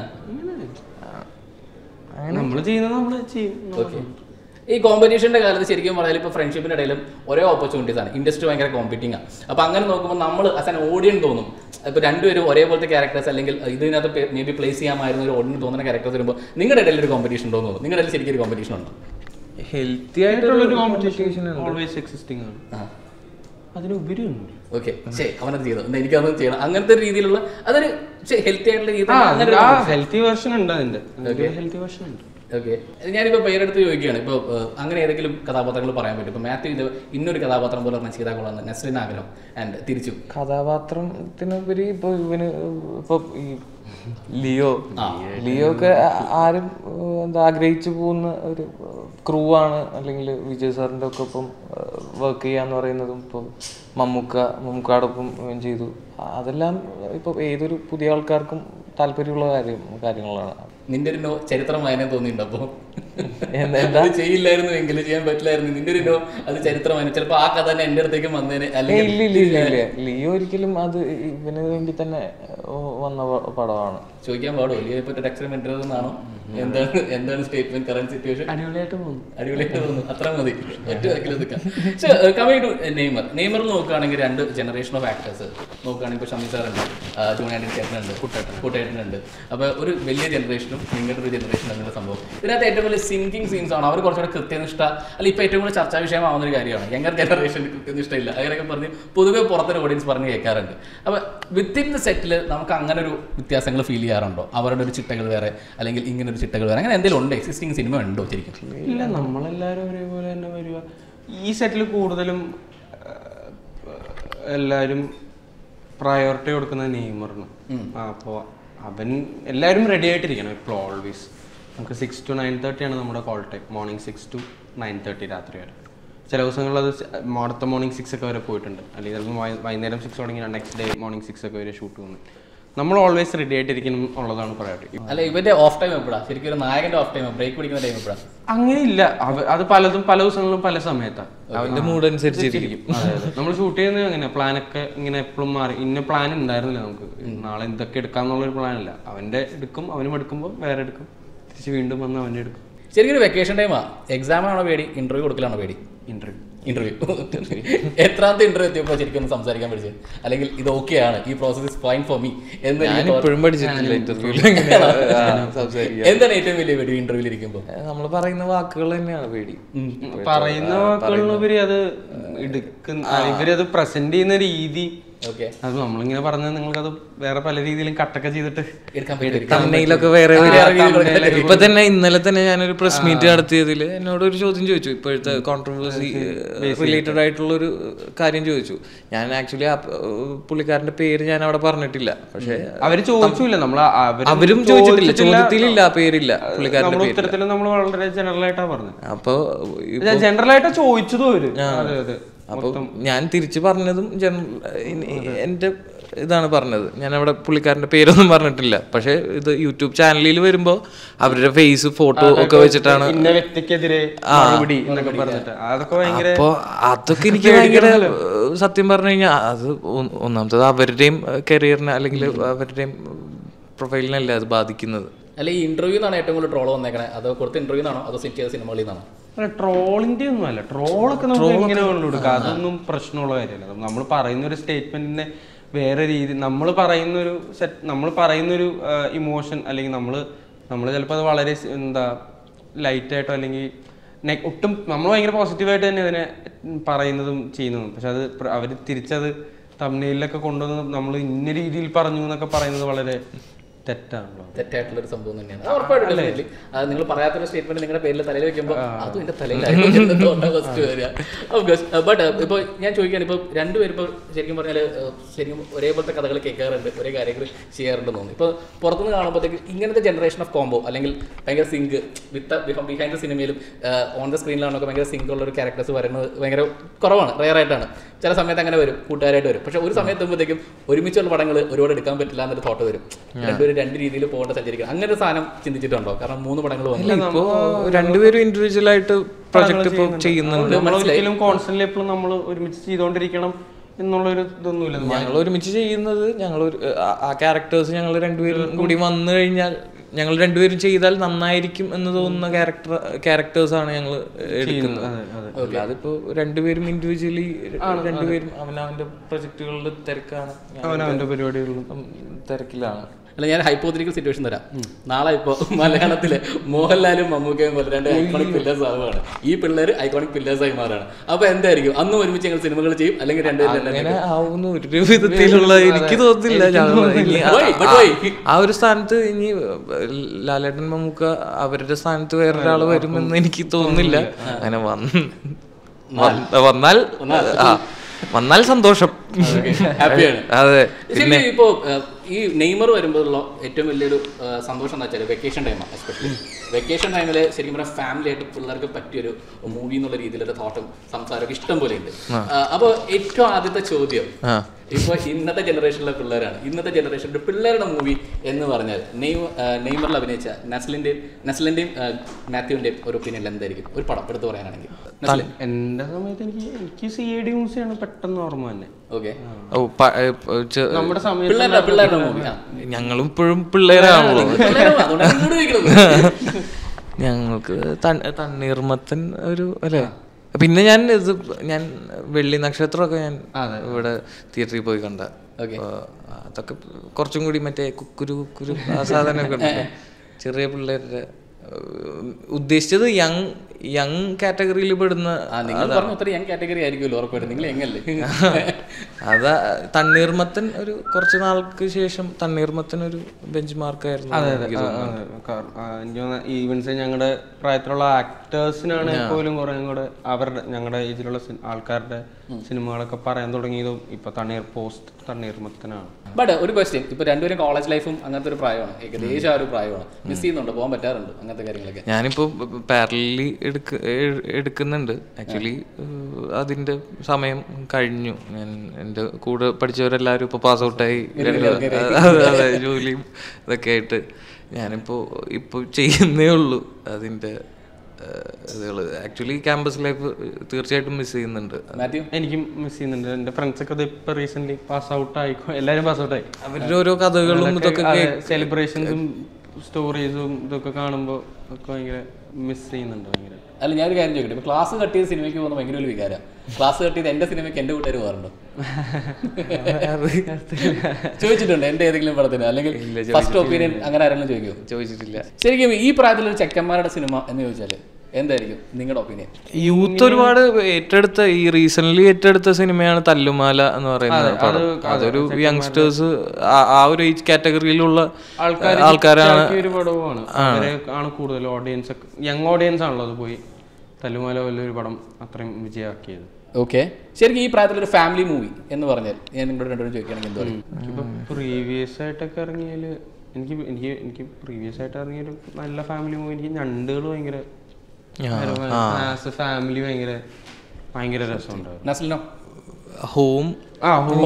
ആ. നമ്മൾ ചെയ്യുന്നത് നമ്മൾ ചെയ്യും ഓക്കെ ഈ കോമ്പറ്റീഷന്റെ കാലത്ത് ശരിക്കും പറഞ്ഞാൽ ഇപ്പോൾ ഫ്രണ്ട്ഷിപ്പിന്റെ ഇടയിലും ഒരേ ഓപ്പർച്യൂണിറ്റീസ് ആണ് ഇൻഡസ്ട്രി ഭയങ്കര കോമ്പറ്റിംഗ് ആണ് അപ്പോൾ അങ്ങനെ നോക്കുമ്പോൾ നമ്മൾ ആസ് ആൻ ഓഡിയൻ തോന്നും ഇപ്പോൾ രണ്ടുപേരും ഒരേപോലത്തെ ക്യാരക്ടേഴ്സ് അല്ലെങ്കിൽ ഇതിനകത്ത് മേ ബി പ്ലേസ് ചെയ്യാമായിരുന്ന ഒരു ഓഡിയൻ തോന്നുന്ന ക്യാരക്ടേഴ്സ് വരുമ്പോൾ നിങ്ങളുടെ ഇടയിൽ ഒരു കോമ്പറ്റീഷൻ ഉണ്ടോ എന്ന് തോന്നുന്നു നിങ്ങളുടെ ഇടയിൽ ശരിക്കും ഒരു കോമ്പറ്റീഷൻ ഉണ്ടോ ഹെൽത്തി ആയിട്ടുള്ള ഒരു കോമ്പറ്റീഷൻ ഓൾവേസ് എക്സിസ്റ്റിംഗ് ആണ് ആ അതിനുപരി ഉണ്ട് ഓക്കെ ശരി അവനത് ചെയ്തു എന്നാ എനിക്കതൊന്നും ചെയ്യണം അങ്ങനത്തെ ഒരു രീതിയിലുള്ള അതൊരു ഹെൽത്തി ആയിട്ടുള്ള രീതി ആ അങ്ങനെ ആ ഹെൽത്തി വേർഷൻ ഉണ്ട് അതിന്റെ ഹെൽത്തി വേർഷൻ ഉണ്ട് ഓക്കെ ഞാനിപ്പോൾ പേരെടുത്ത് ചോദിക്കുകയാണ് ഇപ്പോൾ അങ്ങനെ ഏതെങ്കിലും കഥാപാത്രങ്ങൾ പറയാൻ പറ്റും ഇപ്പോൾ മാത്യു ഇത് ഇന്നൊരു കഥാപാത്രം പോലെ പറഞ്ഞ ചെയ്താൽ കൊള്ളാന്ന് നസ്രിൻ ആഗ്രഹം ആൻഡ് തിരിച്ചു കഥാപാത്രത്തിനുപരി ഇപ്പൊ ഇവന് ഇപ്പൊ ഈ ലിയോ ലിയോ ഒക്കെ ആ- ആരും ഏഹ്, എന്താ ആഗ്രഹിച്ചു പോകുന്ന ഒരു ക്രൂ ആണ് അല്ലെങ്കിൽ വിജയ് സാറിന്റെ ഒക്കെ ഒപ്പം വർക്ക് ചെയ്യാന്ന് പറയുന്നതും ഇപ്പൊ മമ്മൂക്ക മമ്മൂക്കാടൊപ്പം ഇവൻ ചെയ്തു അതെല്ലാം ഇപ്പൊ ഏതൊരു പുതിയ ആൾക്കാർക്കും താല്പര്യമുള്ള കാര്യം കാര്യങ്ങളാണ് നിന്റെ ഒരു നോ ചരിത്രം വായന തോന്നിയിട്ടുണ്ടോ അപ്പോൾ എന്താ അത് ചെയ്യില്ലായിരുന്നു എങ്കിൽ ചെയ്യാൻ പറ്റില്ലായിരുന്നു നിന്റെ ഒരു നോ അത് ചരിത്രം വായന ചിലപ്പോൾ ആ കഥ തന്നെ എൻ്റെ അടുത്തേക്ക് വന്നേനെ ഏയ് അല്ലെങ്കിൽ ഇല്ല ഇല്ല ഇല്ല ഇല്ല ലിയോ ഒരിക്കലും അത് ഇവന് വേണ്ടി തന്നെ ഏഹ്, വന്ന പ- പടമാണ് ചോദിക്കാൻ പാടുമോ ലിയോ ഇപ്പോൾ ഒരു അക്ഷരം എന്നാണോ എന്താണ് എന്താണ് സ്റ്റേറ്റ്മെന്റ് കറന്റ് സിറ്റുവേഷൻ അടിപൊളിയായിട്ട് പോകുന്നു അടിപൊളിയായിട്ട് തോന്നുന്നു അത്ര മതി ഒറ്റ വാക്കിൽ ഒതുക്കാം കമ്മിങ് ടു നെയ്മർ നെയ്മർ നോക്കുകയാണെങ്കിൽ രണ്ട് ജനറേഷൻ ഓഫ് ആക്ടേഴ്സ് നോക്കുകയാണെങ്കിൽ ഇപ്പോൾ ഷമി സാറുണ്ട് ജോണി ആൻഡി ചേട്ടനുണ്ട് കുട്ടേട്ടൻ കുട്ടേട്ടനുണ്ട് അപ്പോൾ ഒരു വലിയ ജനറേഷനും നിങ്ങളുടെ ഒരു ജനറേഷൻ എന്നുള്ള സംഭവം ഇതിനകത്ത് ഏറ്റവും വലിയ സിങ്കിങ് സീൻസ് ആണ് അവർ കുറച്ചുകൂടെ കൃത്യനിഷ്ഠ അല്ല ഇപ്പോൾ ഏറ്റവും കൂടുതൽ ചർച്ചാ വിഷയമാവുന്ന ഒരു കാര്യമാണ് യങ്ങർ ജനറേഷന് കൃത്യനിഷ്ഠ ഇല്ല അങ്ങനെയൊക്കെ പറഞ്ഞ് പൊതുവെ പുറത്തൊരു ഓഡിയൻസ് പറഞ്ഞ് കേൾക്കാറുണ്ട് അപ്പോൾ വിത്തിൻ ദ സെറ്റിൽ നമുക്ക് അങ്ങനെ ഒരു വ്യത്യാസങ്ങൾ ഫീൽ ചെയ്യാറുണ്ടോ അവരുടെ ഒരു ചിട്ടകൾ വേറെ അല്ലെങ്കിൽ ഇങ്ങനെ ഒരു ചിട്ടകൾ വേറെ അങ്ങനെ എന്തെങ്കിലും ഉണ്ടോ എക്സിസ്റ്റിംഗ് സിനിമ ഉണ്ടോ ശരിക്കും ഇല്ല നമ്മളെല്ലാരും ഒരേപോലെ തന്നെ വരിക ഈ സെറ്റിൽ കൂടുതലും എല്ലാവരും പ്രയോറിറ്റി കൊടുക്കുന്നത് നെയ്മറിന് അപ്പോൾ അവൻ എല്ലാവരും റെഡി ആയിട്ടിരിക്കണം ഇപ്പോൾ ഓൾവേസ് നമുക്ക് സിക്സ് ടു നയൻ തേർട്ടി ആണ് നമ്മുടെ call time morning six to nine thirty രാത്രി വരെ ചില ദിവസങ്ങളിൽ അത് സ- അടുത്ത മോർണിംഗ് സിക്സ് ഒക്കെ വരെ പോയിട്ടുണ്ട് അല്ലെങ്കിൽ ചിലപ്പോൾ വൈ- വൈകുന്നേരം സിക്സ് തുടങ്ങി നെക്സ്റ്റ് ഡേ മോർണിംഗ് സിക്സ് ഒക്കെ വരെ ഷൂട്ട് പോകുന്നു നമ്മൾ ഓൾവേസ് റെഡി ആയിട്ടിരിക്കണം എന്നുള്ളതാണ് പ്രയോറിറ്റി അല്ല ഇവന്റെ ഓഫ് ടൈം എപ്പോഴാ ശരിക്കും ഒരു നായകന്റെ ഓഫ് ടൈം ബ്രേക്ക് പിടിക്കുന്ന ടൈം എപ്പോഴാ അങ്ങനെയില്ല അവ- അത് പലതും പല ദിവസങ്ങളിലും പല സമയത്താണ് അവന്റെ മൂഡ് അനുസരിച്ചിരിക്കും നമ്മൾ ഷൂട്ട് ചെയ്യുന്നത് അങ്ങനെ പ്ലാനൊക്കെ ഇങ്ങനെ എപ്പോഴും മാറി ഇന്ന പ്ലാൻ ഉണ്ടായിരുന്നില്ല നമുക്ക് നാളെ എന്തൊക്കെ എടുക്കാന്നുള്ളൊരു പ്ലാൻ ഇല്ല അവന്റെ എടുക്കും അവനും എടുക്കുമ്പോൾ വേറെ എടുക്കും തിരിച്ച് വീണ്ടും വന്ന് അവന്റെ എടുക്കും ശരിക്കും ഒരു വെക്കേഷൻ ടൈമാ എക്സാം ആണോ പേടി ഇന്റർവ്യൂ കൊടുക്കലാണോ പേടി ഇന്റർവ്യൂ ഇന്റർവ്യൂ എത്രാമത്തെ ഇന്റർവ്യൂ എത്തിയപ്പോൾ ശരിക്കും ഒന്ന് സംസാരിക്കാൻ പഠിച്ചത് അല്ലെങ്കിൽ ഇത് ഓക്കെയാണ് ഈ process is fine for me എന്ന് ഞാൻ എനിക്ക് ഇപ്പോഴും പഠിച്ചിട്ടില്ല ഇന്റർവ്യൂല് എങ്ങനെയാ സംസാരിക്കുക എന്താണ് ഏറ്റവും വലിയ പേടി ഇന്റർവ്യൂവിൽ ഇരിക്കുമ്പോൾ നമ്മൾ പറയുന്ന വാക്കുകൾ തന്നെയാണ് പേടി പറയുന്ന വാക്കുകളിലുപരി അത് എടുക്കുന്ന ഇവരത് പ്രസന്റ് ചെയ്യുന്ന രീതി ഓക്കെ അത് നമ്മളിങ്ങനെ പറഞ്ഞാൽ നിങ്ങൾക്കത് വേറെ പല രീതിയിലും കട്ടൊക്കെ ചെയ്തിട്ട് എടുക്കാൻ പറ്റും തമ്മയിലൊക്കെ വേറെ ഒരു- ഇപ്പൊ തന്നെ ഇന്നലെ തന്നെ ഞാനൊരു പ്രസ് മീറ്റ് നടത്തിയതിൽ എന്നോട് ഒരു ചോദ്യം ചോദിച്ചു ഇപ്പോഴത്തെ കോൺട്രവേഴ്സി റിലേറ്റഡ് ആയിട്ടുള്ള ഒരു കാര്യം ചോദിച്ചു ഞാൻ ആക്ച്വലി ആ ഏഹ്, പുള്ളിക്കാരന്റെ പേര് ഞാൻ അവിടെ പറഞ്ഞിട്ടില്ല പക്ഷെ അവര് ചോദിച്ചില്ല നമ്മൾ അവരും ചോദിച്ചിട്ടില്ല ചോദ്യത്തിലില്ല ആ പേരില്ല പുള്ളിക്കാരന്റെ നമ്മുടെ പേര് ഉത്തരത്തിൽ നമ്മൾ വളരെ ജനറൽ ആയിട്ടാ പറഞ്ഞത് അപ്പൊ ജനറൽ ആയിട്ടാ ചോദിച്ചതും അവര് അതെ അതെ അപ്പൊ ഞാൻ തിരിച്ചു പറഞ്ഞതും ജനറൽ എന്റെ ഇതാണ് പറഞ്ഞത് ഞാൻ അവിടെ പുള്ളിക്കാരന്റെ പേരൊന്നും പറഞ്ഞിട്ടില്ല പക്ഷെ ഇത് യൂട്യൂബ് ചാനലിൽ വരുമ്പോ അവരുടെ ഫേസ് ഫോട്ടോ ഒക്കെ വെച്ചിട്ടാണ് ഇന്ന വ്യക്തിക്കെതിരെ മറുപടി എന്നൊക്കെ പറഞ്ഞിട്ട് അതൊക്കെ ഭയങ്കര അപ്പൊ അതൊക്കെ എനിക്ക് ഭയങ്കര ഏഹ്, സത്യം പറഞ്ഞു കഴിഞ്ഞാൽ അത് ഒ- ഒന്നാമത്തത് അവരുടെയും കരിയറിനെ അല്ലെങ്കിൽ അവരുടെയും പ്രൊഫൈലിനല്ല അത് ബാധിക്കുന്നത് അല്ല ഈ ഇന്റർവ്യൂ എന്നാണ് ഏറ്റവും കൂടുതൽ ട്രോൾ വന്നേക്കണേ അതോ കൊടുത്ത ഇന്റർവ്യൂ എന്നാണോ അതോ സെറ്റ് ചെയ്ത സിനിമകളിൽ നിന്നാണോ അല്ല ട്രോളിന്റെ ഒന്നും അല്ല ട്രോളൊക്കെ നമുക്ക് എങ്ങനെ വേണമെങ്കിലും കൊടുക്കാം അതൊന്നും പ്രശ്നമുള്ള കാര്യമല്ല നമ്മൾ പറയുന്ന ഒരു സ്റ്റേറ്റ്മെന്റിനെ വേറെ രീതി നമ്മൾ പറയുന്ന ഒരു സെറ്റ് നമ്മൾ പറയുന്ന ഒരു ഇമോഷൻ അല്ലെങ്കിൽ നമ്മൾ നമ്മൾ ചിലപ്പോൾ അത് വളരെ സ് എന്താ ലൈറ്റായിട്ടോ അല്ലെങ്കിൽ നെ- ഒട്ടും നമ്മൾ ഭയങ്കര പോസിറ്റീവായിട്ട് തന്നെ അതിനെ പറയുന്നതും ചെയ്യുന്നതും പക്ഷെ അത് അവർ തിരിച്ചത് തമിഴിലൊക്കെ കൊണ്ടുവന്ന് നമ്മൾ ഇന്ന രീതിയിൽ പറഞ്ഞു എന്നൊക്കെ പറയുന്നത് വളരെ തെറ്റാണല്ലോ തെറ്റായിട്ടുള്ള ഒരു സംഭവം തന്നെയാണ് അത് ഉറപ്പായിട്ടും definitely. അത് നിങ്ങൾ പറയാത്തൊരു സ്റ്റേറ്റ്മെന്റ് നിങ്ങളുടെ പേരിൽ തലയിൽ വെക്കുമ്പോൾ അതും എന്റെ തലയിലായിരുന്നു ഫസ്റ്റ് വരിക ബട്ട് ഇപ്പോൾ ഞാൻ ചോദിക്കുകയാണ് ഇപ്പോൾ രണ്ടുപേരും ഇപ്പോൾ ശരിക്കും പറഞ്ഞാൽ ശരിക്കും ഒരേപോലത്തെ കഥകൾ കേൾക്കാറുണ്ട് ഒരേ കാര്യങ്ങൾ ചെയ്യാറുണ്ടെന്ന് തോന്നുന്നു ഇപ്പോൾ പുറത്തുനിന്ന് കാണുമ്പോഴത്തേക്ക് ഇങ്ങനത്തെ ജനറേഷൻ ഓഫ് കോംബോ അല്ലെങ്കിൽ ഭയങ്കര സിങ്ക് വിത്ത് ബിഹൈൻഡ് ദ സിനിമയിലും ഓൺ ദ സ്ക്രീനിലാണൊക്കെ ഭയങ്കര സിങ്ക് ഉള്ള ഒരു ക്യാരക്ടേഴ്സ് വരുന്നത് ഭയങ്കര കുറവാണ് റെയർ ആയിട്ടാണ് ചില സമയത്ത് അങ്ങനെ വരും കൂട്ടുകാരായിട്ട് വരും പക്ഷെ ഒരു സമയത്ത് എത്തുമ്പോഴത്തേക്കും ഒരുമിച്ചുള്ള പടങ്ങൾ ഒരുപാട് എടുക്കാൻ പറ്റില്ല എന്നൊരു തോട്ട് വരും രണ്ടുപേരും രണ്ട് രീതിയിൽ പോകേണ്ട സഞ്ചരിക്കണം അങ്ങനെ ഒരു സാധനം ചിന്തിച്ചിട്ടുണ്ടോ കാരണം മൂന്ന് പടങ്ങൾ വന്നു ഇപ്പോ രണ്ടുപേരും ഇൻഡിവിജ്വൽ ആയിട്ട് പ്രൊജക്ട് ഇപ്പൊ ചെയ്യുന്നുണ്ട് നമ്മൾ ഒരിക്കലും കോൺസ്റ്റന്റ്ലി എപ്പോഴും നമ്മൾ ഒരുമിച്ച് ചെയ്തുകൊണ്ടിരിക്കണം എന്നുള്ളൊരു ഇതൊന്നുമില്ല ഞങ്ങൾ ഒരുമിച്ച് ചെയ്യുന്നത് ഞങ്ങൾ ഒരു ആ- ആ ക്യാരക്ടേഴ്സ് ഞങ്ങൾ രണ്ടുപേരും കൂടി വന്നു കഴിഞ്ഞാൽ ഞങ്ങൾ രണ്ടുപേരും ചെയ്താൽ നന്നായിരിക്കും എന്ന് തോന്നുന്ന ക്യാരക്ടർ ക്യാരക്ടേഴ്സ് ആണ് ഞങ്ങൾ എടുക്കുന്നത് അല്ലാതെ ഇപ്പോ രണ്ടുപേരും ഇൻഡിവിജ്വലി രണ്ടുപേരും അവനവന്റെ പ്രൊജക്ടുകളുടെ തിരക്കാണ് അവനവന്റെ പരിപാടികളിലും ഉം, തിരക്കിലാണ് അല്ല ഞാൻ ഹൈപ്പോത്തിരിക്കൽ സിറ്റുവേഷൻ തരാം നാളെ ഇപ്പോൾ മലയാളത്തിലെ മോഹൻലാലും മമ്മൂക്കയും പോലെ രണ്ട് ഐക്കോണിക് പില്ലേഴ്സ് ആവുകയാണ് ഈ പിള്ളേർ ഐക്കോണിക് പില്ലേഴ്സ് ആയി മാറുകയാണ് അപ്പോൾ എന്തായിരിക്കും അന്നും ഒരുമിച്ച് ഞങ്ങൾ സിനിമകൾ ചെയ്യും അല്ലെങ്കിൽ രണ്ടുപേരും അങ്ങനെ ആവുന്ന ഒരു വിധത്തിലുള്ള എനിക്ക് തോന്നുന്നില്ല ഞങ്ങൾ ഇനി ആ- Why? But why? ആ ഒരു സ്ഥാനത്ത് ഇനി ലാലേട്ടൻ മമ്മൂക്ക അവരുടെ സ്ഥാനത്ത് വേറൊരാൾ വരുമെന്ന് എനിക്ക് തോന്നുന്നില്ല അങ്ങനെ വന്ന് വന്ന- വന്നാൽ ആ വന്നാൽ സന്തോഷം ഹാപ്പിയാണ് അതെ ശരിക്കും ഇപ്പോൾ ഈ നെയ്മർ വരുമ്പോഴുള്ള ഏറ്റവും വലിയൊരു ആ, സന്തോഷം എന്താ വെച്ചാൽ വെക്കേഷൻ ടൈമാണ് എസ്പെഷ്യലി വെക്കേഷൻ ടൈമിൽ ശരിക്കും പറഞ്ഞാൽ ഫാമിലി ആയിട്ട് പിള്ളേർക്ക് പറ്റിയൊരു മൂവി എന്നുള്ള രീതിയിലൊരു തോട്ടം സംസാരമൊക്കെ ഇഷ്ടം പോലെ ഉണ്ട് അപ്പോൾ ഏറ്റവും ആദ്യത്തെ ചോദ്യം ആ ഇപ്പൊ ഇന്നത്തെ ജനറേഷനിലെ പിള്ളേരാണ് ഇന്നത്തെ ജനറേഷനിലെ പിള്ളേരുടെ മൂവി എന്ന് പറഞ്ഞാൽ നെയ് നെയ്മറിൽ അഭിനയിച്ച നസ്ലിന്റെയും നസ്ലിന്റെയും ആ, മാത്യുവിന്റെയും ഒരു ഒപ്പീനിയൻ എന്തായിരിക്കും ഒരു പടം എടുത്ത് പറയാനാണെങ്കിൽ നസ്ലിൻ എൻ്റെ സമയത്ത് എനിക്ക് എനിക്ക് സി ഐ ഡി മ്യൂസിയാണ് പെട്ടെന്ന് ഓർമ്മ തന്നെ ഓക്കെ ഓ പ- ഏ, പ- ചെ- നമ്മുടെ സമയത്ത് പിള്ളേരുടെ പിള്ളേരുടെ മൂവി ഞങ്ങളും ഇപ്പോഴും പിള്ളേരാണല്ലോ അതുകൊണ്ടാണ് നിന്നോട് ചോദിക്കുന്നത് ഞങ്ങൾക്ക് തൺ- തണ്ണീർമത്തൻ ഒരു അല്ലേ പിന്നെ ഞാൻ ഇത് ഞാൻ വെള്ളി നക്ഷത്രമൊക്കെ ഞാൻ ഇവിടെ തിയേറ്ററിൽ പോയി കണ്ട Okay. അപ്പൊ അതൊക്കെ കുറച്ചും കൂടി മറ്റേ കുക്കുരു കുക്കുരു ആ സാധനമൊക്കെ ഉണ്ട് ചെറിയ പിള്ളേരുടെ ഏഹ്, ഉദ്ദേശിച്ചത് യങ് യങ് കാറ്റഗറിയിൽ പെടുന്ന ആ നിങ്ങൾ പറഞ്ഞ ഒത്തിരി യങ് കാറ്റഗറി ആയിരിക്കുമല്ലോ ഉറപ്പായിട്ട് നിങ്ങൾ എങ്ങല്ലേ അതാ തണ്ണീർമത്തൻ ഒരു കുറച്ച് നാൾക്ക് ശേഷം തണ്ണീർമത്തൻ ഒരു ബെഞ്ച് മാർക്കായിരുന്നു എനിക്ക് തോന്നുന്നു. ഈവൻസ് ഞങ്ങളുടെ പ്രായത്തിലുള്ള ആക്ടേഴ്സിനാണ് പോലും കുറേ കൂടെ അവരുടെ ഞങ്ങളുടെ ഏജിലുള്ള സി- ആൾക്കാരുടെ സിനിമകളൊക്കെ പറയാൻ തുടങ്ങിയതും ഇപ്പൊ തണ്ണീർ പോസ്റ്റ് തണ്ണീർമത്തനാണ് ബട്ട് ഒരു ക്വസ്റ്റ്യൻ ഇപ്പൊ രണ്ടുപേരും കോളേജ് ലൈഫും അങ്ങനത്തെ ഒരു പ്രായമാണ് ഏകദേശം ആ ഒരു പ്രായമാണ് മിസ് ചെയ്യുന്നുണ്ട് പോകാൻ പറ്റാറുണ്ട് അങ്ങനത്തെ കാര്യങ്ങളൊക്കെ ഞാനിപ്പോ പാരലി എടുക്ക എ- എടുക്കുന്നുണ്ട് ആക്ച്വലി അതിന്റെ സമയം കഴിഞ്ഞു ഞാൻ എൻ്റെ കൂടെ പഠിച്ചവരെല്ലാവരും ഇപ്പൊ പാസ് ഔട്ടായി അതെ ജോലിയും ഇതൊക്കെ ആയിട്ട് ഞാനിപ്പോ ഇപ്പൊ ചെയ്യുന്നേ ഉള്ളൂ അതിന്റെ ഇതുകൾ ആക്ച്വലി ക്യാമ്പസ് ലൈഫ് തീർച്ചയായിട്ടും മിസ് ചെയ്യുന്നുണ്ട് മാത്യു എനിക്കും മിസ് ചെയ്യുന്നുണ്ട് എൻ്റെ ഫ്രണ്ട്സൊക്കെ ഇപ്പൊ റീസെന്റ് പാസ് ഔട്ട് ആയിക്കോ എല്ലാവരും പാസ് ഔട്ട് ആയി അവരുടെ ഓരോ കഥകളും ഇതൊക്കെ സെലിബ്രേഷൻസും സ്റ്റോറീസും ഇതൊക്കെ കാണുമ്പോൾ ഒക്കെ ഭയങ്കര മിസ് ചെയ്യുന്നുണ്ട് ഭയങ്കര അല്ല ഞാനൊരു കാര്യം ചോദിക്കട്ടെ ഇപ്പൊ ക്ലാസ് കട്ട് ചെയ്ത് സിനിമയ്ക്ക് പോകുന്ന ഭയങ്കര ഒരു വികാരം ക്ലാസ് കട്ട് ചെയ്ത് എന്റെ സിനിമയ്ക്ക് എന്റെ കൂട്ടുകാർ പോകാറുണ്ടോ ചോദിച്ചിട്ടുണ്ട് എന്റെ ഏതെങ്കിലും പടത്തിന് അല്ലെങ്കിൽ ഫസ്റ്റ് ഒപ്പീനിയൻ അങ്ങനെ ആരെങ്കിലും ചോദിക്കുമോ ചോദിച്ചിട്ടില്ല ശരിക്കും ഈ പ്രായത്തിലൊരു ചെക്കന്മാരുടെ സിനിമ എന്ന് ചോദിച്ചാല് എന്തായിരിക്കും നിങ്ങളുടെ ഒപ്പീനിയൻ യൂത്ത് ഒരുപാട് ഏറ്റെടുത്ത ഈ റീസെന്റ് ഏറ്റെടുത്ത സിനിമയാണ് തല്ലുമാല എന്ന് പറയുന്ന പടം അതൊരു യങ്സ്റ്റേഴ്സ് ആ ഒരു ഏജ് കാറ്റഗറിയിലുള്ള ആൾക്കാരാണ് ഈ ഒരു പടവുമാണ് അവരെ ആണ് കൂടുതൽ ഓഡിയൻസ് ഒക്കെ യങ് ഓഡിയൻസ് ആണല്ലോ അത് പോയി തല്ലുമാല വലിയൊരു പടം അത്രയും വിജയമാക്കിയത് ഓക്കെ ശരിക്കും ഈ പ്രായത്തിലൊരു ഫാമിലി മൂവി എന്ന് പറഞ്ഞാൽ ഞാൻ നിങ്ങളോട് രണ്ടുപേരും ചോദിക്കുകയാണെങ്കിൽ എന്താ പറയും ഇപ്പൊ പ്രീവിയസ് ആയിട്ടൊക്കെ ഇറങ്ങിയാല് എനിക്ക് എനിക്ക് എനിക്ക് പ്രീവിയസ് ആയിട്ട് ഇറങ്ങിയൊരു നല്ല ഫാമിലി മൂവി എനിക്ക് ഞണ്ടുകൾ ഭയങ്കര ആസ് എ ഫാമിലി ഭയങ്കര ഭയങ്കര രസമുണ്ടായിരുന്നു നസ്ലിനോ ഹോം ആ ഹോം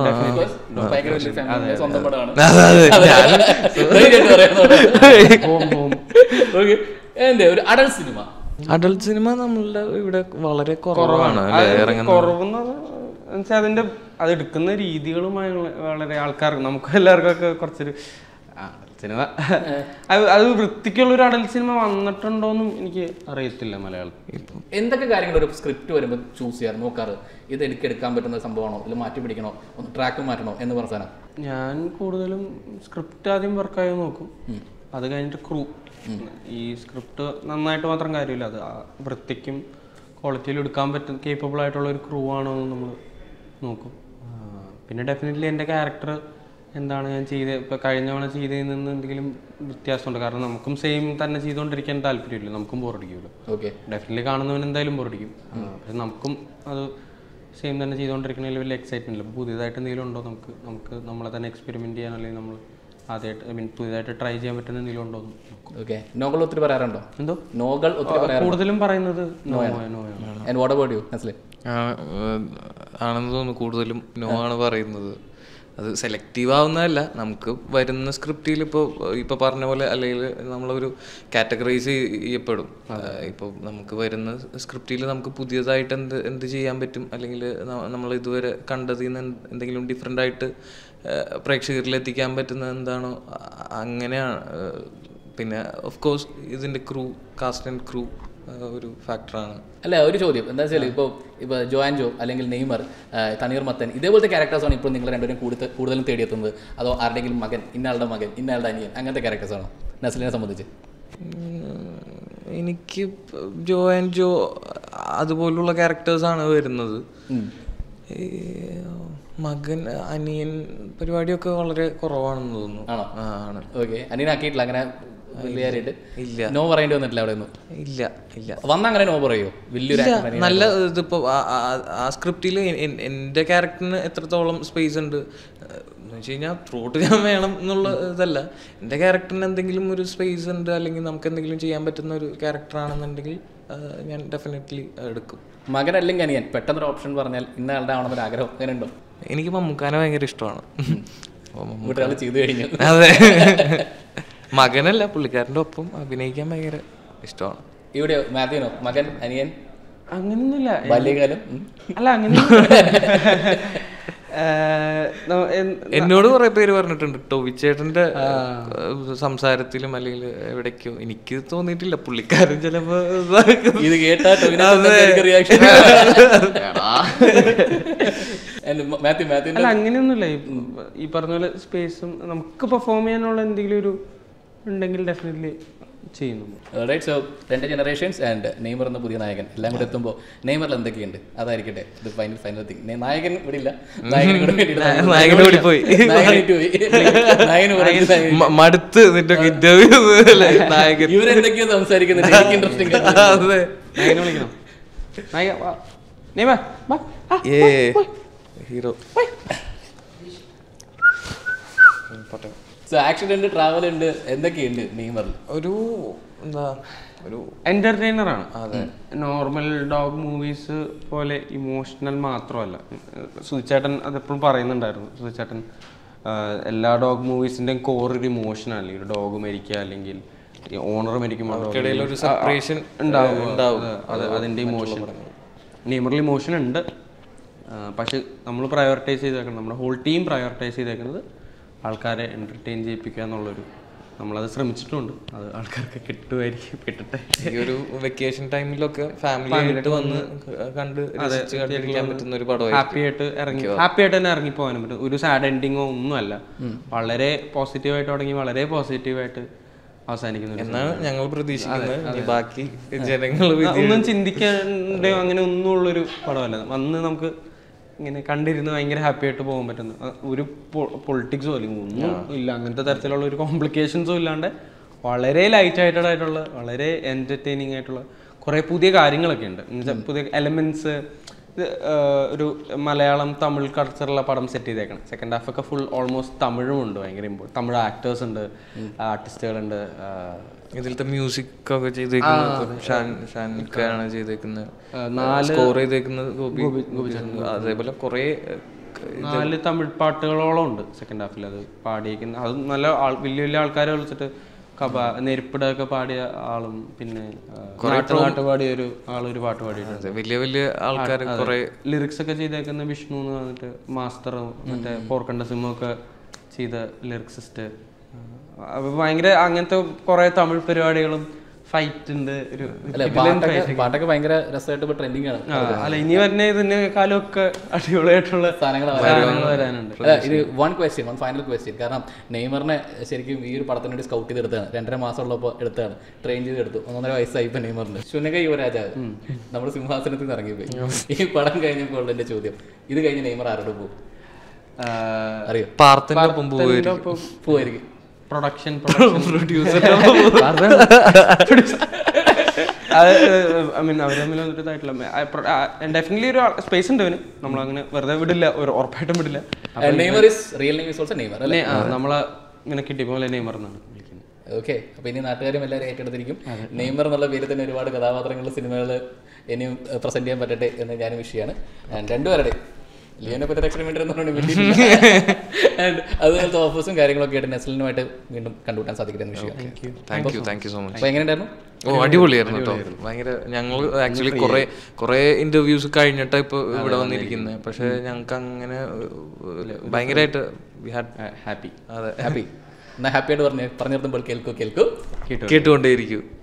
ഭയങ്കര വലിയ family, സ്വന്തം പടമാണ് അതെ ധൈര്യമായിട്ട് പറയാം ഹോം ഹോം ഓക്കെ എന്താ ഒരു അഡൽട്ട് സിനിമ അഡൽട്ട് സിനിമ നമ്മളുടെ ഇവിടെ വളരെ കുറവാണ് അല്ലേ ഇറങ്ങുന്നത് കുറവെന്ന് വെച്ചാൽ അതിന്റെ അത് എടുക്കുന്ന രീതികളുമായി വളരെ ആൾക്കാർക്ക് നമുക്ക് എല്ലാവർക്കും ഒക്കെ കുറച്ചൊരു ആ, സിനിമ അത് അത് വൃത്തിക്കുള്ള ഒരു അടൽ സിനിമ വന്നിട്ടുണ്ടോന്നും എനിക്ക് അറിയത്തില്ല മലയാളത്തിൽ എന്തൊക്കെ കാര്യങ്ങൾ ഒരു സ്ക്രിപ്റ്റ് വരുമ്പോൾ ചൂസ് ചെയ്യാറ് നോക്കാറ് ഇത് എനിക്ക് എടുക്കാൻ പറ്റുന്ന സംഭവമാണോ ഇതിൽ മാറ്റി പിടിക്കണോ ഒന്ന് ട്രാക്ക് മാറ്റണോ എന്ന് പറഞ്ഞ സാധനം ഞാൻ കൂടുതലും സ്ക്രിപ്റ്റ് ആദ്യം വർക്കായി നോക്കും അത് കഴിഞ്ഞിട്ട് ക്രൂ ഈ സ്ക്രിപ്റ്റ് നന്നായിട്ട് മാത്രം കാര്യമില്ല അത് ആ വൃത്തിക്കും ക്വാളിറ്റിയിലും എടുക്കാൻ പറ്റും കേപ്പബിൾ ആയിട്ടുള്ള ഒരു ക്രൂ ആണോ എന്ന് നമ്മൾ നോക്കും ആ, പിന്നെ ഡെഫിനറ്റ്ലി എൻ്റെ ക്യാരക്ടർ എന്താണ് ഞാൻ ചെയ്ത് ഇപ്പോൾ കഴിഞ്ഞ തവണ ചെയ്തതിൽ നിന്ന് എന്തെങ്കിലും വ്യത്യാസമുണ്ട് കാരണം നമുക്കും സെയിം തന്നെ ചെയ്തുകൊണ്ടിരിക്കാൻ താല്പര്യമില്ല നമുക്കും ബോറടിക്കുമല്ലോ ഓക്കെ ഡെഫിനറ്റ്ലി കാണുന്നവൻ എന്തായാലും ബോറടിക്കും പക്ഷെ നമുക്കും അത് സെയിം തന്നെ ചെയ്തുകൊണ്ടിരിക്കണതിൽ വലിയ എക്സൈറ്റ്മെന്റ് ഇല്ല അപ്പോൾ പുതിയതായിട്ട് എന്തെങ്കിലും ഉണ്ടോ നമുക്ക് നമുക്ക് നമ്മളെ തന്നെ എക്സ്പെരിമെന്റ് ചെയ്യാൻ അല്ലെങ്കിൽ നമ്മൾ ആദ്യമായിട്ട് ഐ മീൻ പുതിയതായിട്ട് ട്രൈ ചെയ്യാൻ പറ്റുന്ന എന്തെങ്കിലും ഉണ്ടോ എന്ന് നോക്കും ഓക്കെ നോകൾ ഒത്തിരി പറയാറുണ്ടോ എന്തോ നോകൾ ഒത്തിരി പറയാറുണ്ടോ കൂടുതലും പറയുന്നത് നോയാണ് നോയാണ് and what about you Nasli ആ, ഏഹ്, ആണെന്ന് തോന്നുന്നു കൂടുതലും നോ ആണ് പറയുന്നത് അത് സെലക്റ്റീവ് ആവുന്നതല്ല നമുക്ക് വരുന്ന സ്ക്രിപ്റ്റിൽ ഇപ്പോൾ ഇപ്പോൾ പറഞ്ഞ പോലെ അല്ലെങ്കിൽ നമ്മളൊരു കാറ്റഗറൈസ് ചെയ്യപ്പെടും ഇപ്പോൾ നമുക്ക് വരുന്ന സ്ക്രിപ്റ്റിൽ നമുക്ക് പുതിയതായിട്ട് എന്ത് എന്ത് ചെയ്യാൻ പറ്റും അല്ലെങ്കിൽ നമ്മൾ ഇതുവരെ കണ്ടതിൽ നിന്ന് എന്ത് എന്തെങ്കിലും ഡിഫറെൻ്റ് ആയിട്ട് ഏഹ്, പ്രേക്ഷകരിൽ എത്തിക്കാൻ പറ്റുന്ന എന്താണോ അ- അങ്ങനെയാണ് ഏഹ്, പിന്നെ ഓഫ് കോഴ്സ് ഇതിൻ്റെ ക്രൂ കാസ്റ്റ് ആൻഡ് ക്രൂ ആ, ഒരു ഫാക്ടറാണ് അല്ല ഒരു ചോദ്യം എന്താ വെച്ചാൽ ഇപ്പോൾ ഇപ്പോൾ ജോയാൻ ജോ അല്ലെങ്കിൽ നെയ്മർ ആ, തണീർ മത്തൻ ഇതേപോലത്തെ ക്യാരക്ടേഴ്സാണ് ഇപ്പോൾ നിങ്ങൾ രണ്ടുപേരും കൂടുതൽ കൂടുതലും തേടിയെത്തുന്നത് അതോ ആരുടെയെങ്കിലും മകൻ ഇന്നയാളുടെ മകൻ ഇന്നയാളുടെ അനിയൻ അങ്ങനത്തെ ക്യാരക്ടേഴ്സാണോ നസ്ലിനെ സംബന്ധിച്ച് ഉം, എനിക്ക് ജോ ആൻഡ് ജോ അതുപോലുള്ള ക്യാരക്ടേഴ്സാണ് വരുന്നത് ഈ മകൻ അനിയൻ പരിപാടിയൊക്കെ വളരെ കുറവാണെന്ന് തോന്നുന്നു ആണോ? ആ, ആണ് ഓക്കെ അനിയനാക്കിയിട്ടില്ല അങ്ങനെ വലിയായിട്ട് ഇല്ല നോ പറയേണ്ടി വന്നിട്ടില്ല അവിടെ ഒന്നും ഇല്ല ഇല്ല വന്ന അങ്ങനെ നോ പറയോ വലിയൊരു ഇല്ല, actor അനിയൻ. നല്ല ഇതിപ്പോ ആ- ആ- ആ സ്ക്രിപ്റ്റിൽ എൻ്റെ ക്യാരക്ടറിന് എത്രത്തോളം സ്പേസ് ഉണ്ട് ഏഹ് എന്ന് വെച്ച് കഴിഞ്ഞാൽ ത്രൂട്ട് ഞാൻ വേണം എന്നുള്ള ഇതല്ല എൻ്റെ ക്യാരക്ടറിന് എന്തെങ്കിലും ഒരു സ്പേസ് ഉണ്ട് അല്ലെങ്കിൽ നമുക്ക് എന്തെങ്കിലും ചെയ്യാൻ പറ്റുന്ന ഒരു ക്യാരക്ടറാണെന്നുണ്ടെങ്കിൽ ഏഹ് ഞാൻ ഡെഫിനറ്റ്ലി എടുക്കും മകൻ അല്ലെങ്കിൽ അനിയൻ പെട്ടെന്നൊരു ഓപ്ഷൻ പറഞ്ഞാൽ ഇന്ന ആളുടെ ആവണമെന്നൊരു ആഗ്രഹം അങ്ങനെ ഉണ്ടോ എനിക്ക് മമ്മൂക്കാനെ ഭയങ്കര ഇഷ്ടമാണ് അപ്പോൾ മമ്മൂ- വീട്ടുകാർ ചെയ്തു കഴിഞ്ഞു അതെ മകനല്ല പുള്ളിക്കാരൻ്റെ ഒപ്പം അഭിനയിക്കാൻ ഭയങ്കര ഇഷ്ടമാണ് ഇവിടെയോ മാത്യുനോ മകൻ അനിയൻ അങ്ങനെയൊന്നുമില്ല ബാല്യകാലം ഉം. അല്ല അങ്ങനെ എന്നോട് കുറെ പേര് പറഞ്ഞിട്ടുണ്ട് ടോവിച്ചേട്ടന്റെ സംസാരത്തിലും അല്ലെങ്കിൽ എവിടേക്കോ എനിക്ക് തോന്നിയിട്ടില്ല പുള്ളിക്കാരൻ ചിലപ്പോ ഇതാക്കും. ഇത് കേട്ടാ റിയാക്ഷൻ മാത്യു മാത്യു അല്ല അങ്ങനെയൊന്നുമില്ല ഈ- ഈ പറഞ്ഞ പോലെ സ്പേസും നമുക്ക് പെർഫോം ചെയ്യാനുള്ള എന്തെങ്കിലും ഒരു ഉണ്ടെങ്കിൽ ഡെഫിനറ്റ്ലി ചെയ്യുന്നു റൈറ്റ് സോ രണ്ട് ജനറേഷൻസ് ആൻഡ് നെയ്മർ എന്ന പുതിയ നായകൻ എല്ലാം കൂടെ എത്തുമ്പോൾ നെയ്മറിൽ എന്തൊക്കെയുണ്ട് അതായിരിക്കട്ടെ ഇത് ഫൈനൽ ഫൈനൽ തിങ് നായകൻ ഇവിടെ ഇല്ല നായകൻ കൂടെ വേണ്ടിയിട്ട് നമ്മൾ നായകൻ ഓടി പോയി. നായകൻ ഇട്ട് പോയി നായകൻ പുറകിൽ നായകൻ. മ- മടുത്ത് നിന്റെ ഇന്റർവ്യൂ നായകൻ ഇവരെന്തൊക്കെയോ സംസാരിക്കുന്നുണ്ട് എനിക്ക് ഇൻട്രസ്റ്റിംഗ് അതെ നായകനെ വിളിക്കണം നായിക വാ. നെയ്മ, വാ. ആ, ഏ ഹീറോ സോ ആക്ഷൻ ഉണ്ട് ട്രാവൽ ഉണ്ട് എന്തൊക്കെയുണ്ട് നെയ്മറിൽ ഒരു എന്താ ഒരു എന്റർടൈനർ ആണ് അതെ നോർമൽ ഡോഗ് മൂവീസ് പോലെ ഇമോഷണൽ മാത്രമല്ല സുചേട്ടൻ അതെപ്പോഴും പറയുന്നുണ്ടായിരുന്നു സുചേട്ടൻ എല്ലാ ഡോഗ് മൂവീസിന്റെയും കോർ ഒരു ഇമോഷൻ അല്ലെങ്കിൽ ഒരു ഡോഗ് മരിക്കുക അല്ലെങ്കിൽ ഓണർ മരിക്കുമ്പോൾ dog ഇടയിൽ ഒരു മരിക്കുക. ആ, ആ, separation, ഉണ്ടാവും ഉണ്ടാവും. അത് അതിന്റെ ഇമോഷൻ നെയ്മറിൽ ഇമോഷൻ ഉണ്ട് ആ, പക്ഷെ നമ്മൾ പ്രയോറിറ്റൈസ് ചെയ്തേക്കുന്നത് നമ്മുടെ ഹോൾ ടീം പ്രയോറിറ്റൈസ് ചെയ്തേക്കുന്നത് ആൾക്കാരെ എന്റർടൈൻ ചെയ്യിപ്പിക്കുക എന്നുള്ളൊരു നമ്മളത് ശ്രമിച്ചിട്ടുണ്ട് അത് ആൾക്കാർക്ക് കിട്ടുമായിരിക്കും കിട്ടട്ടെ ഈ ഒരു വെക്കേഷൻ ടൈമിലൊക്കെ ഫാമിലി ആയിട്ട് വന്ന് കണ്ട് രസിച്ച് കണ്ടിരിക്കാൻ പറ്റുന്ന ഒരു പടമായിരിക്കും ഹാപ്പി ആയിട്ട് ഇറങ്ങി ഹാപ്പി ആയിട്ട് തന്നെ ഇറങ്ങി പോകാനും പറ്റും ഒരു സാഡ് എൻഡിങ്ങോ ഒന്നുമല്ല വളരെ പോസിറ്റീവായിട്ട് തുടങ്ങി വളരെ പോസിറ്റീവായിട്ട് അവസാനിക്കുന്ന ഒരു എന്നാണ് ഞങ്ങൾ പ്രതീക്ഷിക്കുന്നത് ഇനി ബാക്കി ജനങ്ങൾ ആ, ഒന്നും ചിന്തിക്കേണ്ടയോ അങ്ങനെ ഒന്നും ഉള്ളൊരു പടമല്ല വന്ന് നമുക്ക് ഇങ്ങനെ കണ്ടിരുന്ന് ഭയങ്കര ഹാപ്പി ആയിട്ട് പോകാൻ പറ്റുന്ന ആ, ഒരു പൊളിറ്റിക്സോ അല്ലെങ്കിൽ ഒന്നും ഇല്ല അങ്ങനത്തെ തരത്തിലുള്ള ഒരു കോംപ്ലിക്കേഷൻസും ഇല്ലാണ്ട് വളരെ ലൈറ്റ് ആയിട്ടുള്ള വളരെ എന്റർടൈനിങ് ആയിട്ടുള്ള കുറേ പുതിയ കാര്യങ്ങളൊക്കെ ഉണ്ട് എന്നുവെച്ചാൽ പുതിയ എലമെന്റ്സ് ഒരു മലയാളം തമിഴ് കൾച്ചറുള്ള പടം സെറ്റ് ചെയ്തേക്കണം സെക്കൻഡ് ഹാഫ് ഒക്കെ ഫുൾ ഓൾമോസ്റ്റ് തമിഴും ഉണ്ട് ഭയങ്കര ഇമ്പോ- തമിഴ് ആക്ടേഴ്സ് ഉണ്ട് ആർട്ടിസ്റ്റുകളുണ്ട് ഇതിലത്തെ മ്യൂസിക് ഒക്കെ ചെയ്തേക്കുന്നത് ഷാൻ ഷാൻക്കാണ് ചെയ്തേക്കുന്നത് നാല് സ്കോർ ചെയ്തേക്കുന്നത് ഗോപി അതേപോലെ കുറെ നാല് തമിഴ് പാട്ടുകളോളം ഉണ്ട് സെക്കൻഡ് ഹാഫിൽ അത് പാടിയേക്കുന്ന അത് നല്ല ആൾ വലിയ വലിയ ആൾക്കാരെ വിളിച്ചിട്ട് കബ നെരുപ്പിടൊക്കെ പാടിയ ആളും പിന്നെ നാട്ടു പാട്ട് പാടിയ ഒരു ആളൊരു പാട്ട് പാടിയിട്ടുണ്ട് വലിയ വലിയ ആൾക്കാർ കുറെ ലിറിക്സ് ഒക്കെ ചെയ്തേക്കുന്ന വിഷ്ണു എന്ന് പറഞ്ഞിട്ട് മാസ്റ്റർ മറ്റേ പോർക്കണ്ട സിമ്മൊക്കെ ചെയ്ത ലിറിക്സിസ്റ്റ് അപ്പൊ ഭയങ്കര അങ്ങനത്തെ കുറെ തമിഴ് പരിപാടികളും ഫൈറ്റ് ഉണ്ട് ഒരു അല്ലെ പാട്ടൊക്കെ പാട്ടൊക്കെ ഭയങ്കര രസമായിട്ട് ഇപ്പൊ ട്രെൻഡിങ് ആണ് ആ, അല്ല ഇനി വരുന്ന ഇതിനേക്കാളും ഒക്കെ അടിപൊളിയായിട്ടുള്ള സാധനങ്ങൾ സാധനങ്ങൾ വരാനുണ്ട് അല്ല, ഇത് one question one final question കാരണം നെയ്മറിനെ ശരിക്കും ഈ ഒരു പടത്തിന് വേണ്ടി സ്കൗട്ട് ചെയ്തെടുത്താണ് രണ്ടര മാസം ഉള്ളപ്പോൾ എടുത്താണ് ട്രെയിൻ ചെയ്തെടുത്തു ഒന്നൊന്നര വയസ്സായി ഇപ്പൊ നെയ്മറിന് ശുനക യുവരാജാവ് നമ്മുടെ സിംഹാസനത്തിൽ നിന്ന് ഇറങ്ങിപ്പോയി ഈ പടം കഴിഞ്ഞപ്പോൾ ഉള്ള എന്റെ ചോദ്യം ഇത് കഴിഞ്ഞ് നെയ്മർ ആരോട് പോകും ആ, അറിയോ പാർത്തിന്റെ ഒപ്പം പോയി ഇതിന്റെ ഒപ്പം പോവായിരിക്കും പ്രൊഡക്ഷൻ പ്രൊഡ്യൂസർ അത് ഐ മീൻ അവർ തമ്മിൽ ഒരു ഇതായിട്ടില്ല ഡെഫിനറ്റ്ലി ഒരു സ്പേസ് ഉണ്ട് അവന് നമ്മളങ്ങനെ വെറുതെ വിടില്ല ഒരു ഉറപ്പായിട്ടും വിടില്ല Neymar is real Neymar is also Neymar അല്ലേ പിന്നെ, ആ, നമ്മളെ ഇങ്ങനെ കിട്ടിയപ്പോൾ പോലെ നെയ്മർ എന്നാണ് വിളിക്കുന്നത് ഓക്കെ അപ്പൊ ഇനി നാട്ടുകാരും എല്ലാവരും ഏറ്റെടുത്തിരിക്കും നെയ്മർ എന്നുള്ള പേര് തന്നെ ഒരുപാട് കഥാപാത്രങ്ങൾ സിനിമകൾ ഇനിയും പ്രസന്റ് ചെയ്യാൻ പറ്റട്ടെ എന്ന് ഞാൻ വിഷയമാണ് ആൻഡ് രണ്ടുപേരുടെ ലിയോനെ പറ്റി എക്സ്പെരിമെന്റ് എന്ന് ആൻഡ് അതുപോലത്തെ ഓഫേഴ്സും കാര്യങ്ങളൊക്കെ ആയിട്ട് നെസ്ലിനുമായിട്ട് വീണ്ടും കണ്ടുപിട്ടാൻ സാധിക്കട്ടെ എന്ന് വിഷയം thank you thank you so much അപ്പൊ എങ്ങനെയുണ്ടായിരുന്നു ഓ അടിപൊളിയായിരുന്നു കേട്ടോ ഭയങ്കര ഞങ്ങൾ ആക്ച്വലി കുറെ കുറെ ഇന്റർവ്യൂസ് കഴിഞ്ഞിട്ടാ ഇപ്പൊ ഇവിടെ വന്നിരിക്കുന്നത് പക്ഷെ ഞങ്ങൾക്ക് അങ്ങനെ ഏഹ്, ഭയങ്കരമായിട്ട് we had- ഹാപ്പി അതെ ഹാപ്പി എന്നാ ഹാപ്പി ആയിട്ട് പറഞ്ഞു പറഞ്ഞു നിർത്തുമ്പോൾ കേൾക്കൂ കേൾക്കൂ കേട്ടുകൊണ്ടേയിരിക്കും